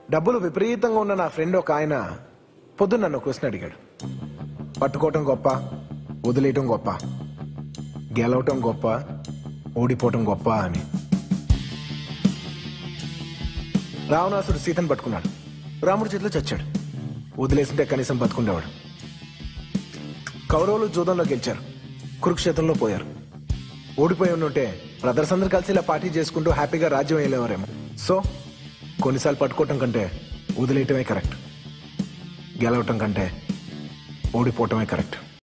డబ్బులు విపరీతంగా ఉన్న నా ఫ్రెండ్ ఒక ఆయన పొద్దున్న నన్ను క్వశ్చన్ అడిగాడు పట్టుకోవటం గొప్ప వదిలేయటం గొప్ప గెలవటం గొప్ప ఓడిపోవటం గొప్ప అని రావణాసుడు సీతను పట్టుకున్నాడు రాముడి చేతిలో చచ్చాడు వదిలేసింటే కనీసం బతుకుండేవాడు కౌరవులు జూదంలో గెలిచారు కురుక్షేత్రంలో పోయారు ఓడిపోయి ఉంటే బ్రదర్స్ అందరు కలిసి ఇలా పార్టీ చేసుకుంటూ హ్యాపీగా రాజ్యం వెళ్ళేవారేమో సో కొన్నిసార్లు పట్టుకోవటం కంటే వదిలేయటమే కరెక్ట్ గెలవటం కంటే ఓడిపోవటమే కరెక్ట్